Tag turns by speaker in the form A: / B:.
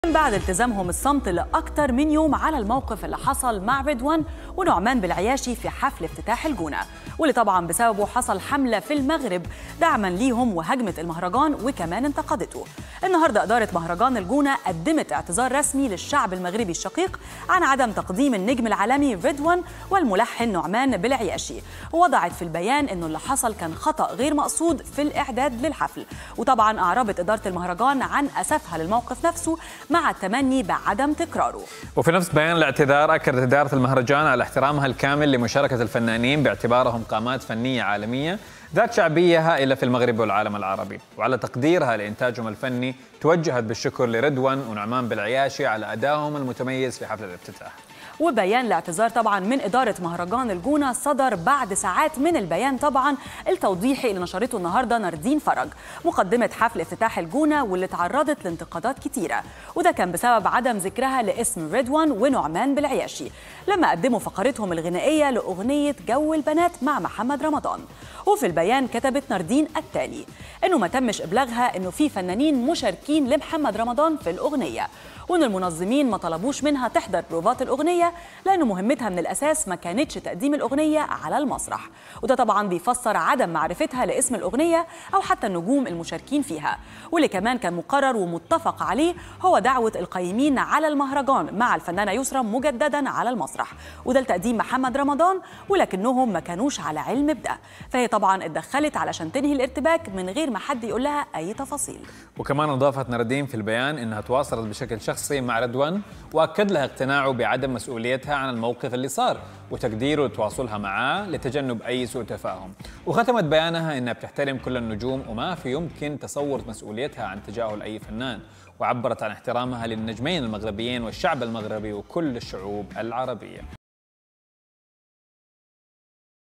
A: بعد التزامهم الصمت لأكثر من يوم على الموقف اللي حصل مع رضوان ونعمان بالعياشي في حفل افتتاح الجونة واللي طبعا بسببه حصل حملة في المغرب دعما ليهم وهجمت المهرجان وكمان انتقدته النهاردة إدارة مهرجان الجونة قدمت اعتذار رسمي للشعب المغربي الشقيق عن عدم تقديم النجم العالمي رضوان والملحن نعمان بالعياشي ووضعت في البيان انه اللي حصل كان خطأ غير مقصود في الإعداد للحفل وطبعا أعربت إدارة المهرجان عن أسفها للموقف نفسه مع التمني بعدم تكراره
B: وفي نفس بيان الاعتذار أكدت إدارة المهرجان على احترامها الكامل لمشاركة الفنانين باعتبارهم قامات فنية عالمية ذات شعبية هائلة في المغرب والعالم العربي وعلى تقديرها لإنتاجهم الفني توجهت بالشكر لرضوان ونعمان بالعياشي على أدائهم المتميز في حفل الافتتاح
A: وبيان الاعتذار طبعا من إدارة مهرجان الجونة صدر بعد ساعات من البيان طبعا التوضيحي اللي نشرته النهارده ناردين فرج مقدمة حفل افتتاح الجونة واللي تعرضت لانتقادات كتيرة وده كان بسبب عدم ذكرها لاسم رضوان ونعمان بالعياشي لما قدموا فقرتهم الغنائية لأغنية جو البنات مع محمد رمضان وفي البيان كتبت ناردين التالي انه ما تمش ابلاغها انه في فنانين مشاركين لمحمد رمضان في الاغنيه وان المنظمين ما طلبوش منها تحضر بروفات الاغنيه لانه مهمتها من الاساس ما كانتش تقديم الاغنيه على المسرح وده طبعا بيفسر عدم معرفتها لاسم الاغنيه او حتى النجوم المشاركين فيها واللي كمان كان مقرر ومتفق عليه هو دعوه القيمين على المهرجان مع الفنانه يسرا مجددا على المسرح وده لتقديم محمد رمضان ولكنهم ما كانوش على علم بده فهي طبعا اتدخلت علشان تنهي الارتباك من غير ما حد يقول لها اي تفاصيل
B: وكمان اضافت نردين في البيان انها تواصلت بشكل شخصي مع رضوان واكد لها اقتناعه بعدم مسؤوليتها عن الموقف اللي صار وتقديره وتواصلها معاه لتجنب اي سوء تفاهم وختمت بيانها انها بتحترم كل النجوم وما في يمكن تصور مسؤوليتها عن تجاهل اي فنان وعبرت عن احترامها للنجمين المغربيين والشعب المغربي وكل الشعوب العربيه